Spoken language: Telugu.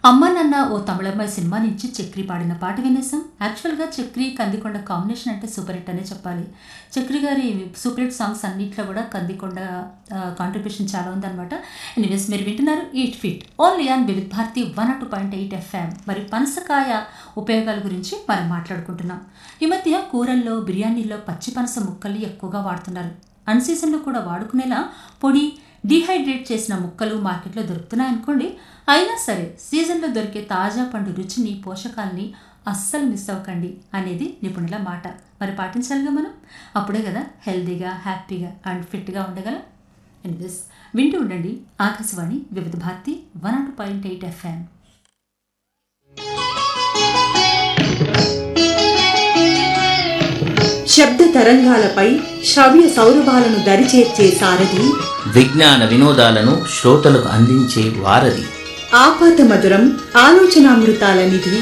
అమ్మ నాన్న ఓ తమిళమ్మాయి సినిమా నుంచి చక్రి పాడిన పాట వినేసాం యాక్చువల్గా చక్రి కందికొండ కాంబినేషన్ అంటే సూపర్ హిట్ అనే చెప్పాలి చక్రి గారి సూపర్ హిట్ సాంగ్స్ అన్నిట్లో కూడా కందికొండ కాంట్రిబ్యూషన్ చాలా ఉందన్నమాట ఎనీవేస్ మీరు వింటున్నారు eat fit only on Vividh Bharati one two point eight FM మరి పనసకాయ ఉపయోగాల గురించి మనం మాట్లాడుకుంటున్నాం ఈ మధ్య కూరల్లో బిర్యానీల్లో పచ్చి పనస ముక్కల్ని ఎక్కువగా వాడుతున్నారు అన్ సీజన్లో కూడా వాడుకునేలా పొడి డీహైడ్రేట్ చేసిన ముక్కలు మార్కెట్లో దొరుకుతున్నాయనుకోండి అయినా సరే సీజన్లో దొరికే తాజా పండు రుచిని పోషకాలని అస్సలు మిస్ అవ్వకండి అనేది నిపుణుల మాట మరి పాటించాలిగా మనం అప్పుడే కదా హెల్తీగా హ్యాపీగా అండ్ ఫిట్గా ఉండగలం ఎనివేస్ వింటూ ఉండండి Akashvani Vividh Bharati one nought point eight FM శబ్ద తరంగాలపై శ్రవ్య సౌరభాలను దరిచేర్చే సారథి విజ్ఞాన వినోదాలను శ్రోతలకు అందించే వారధి ఆపాత మధురం ఆలోచనామృతాల నిధి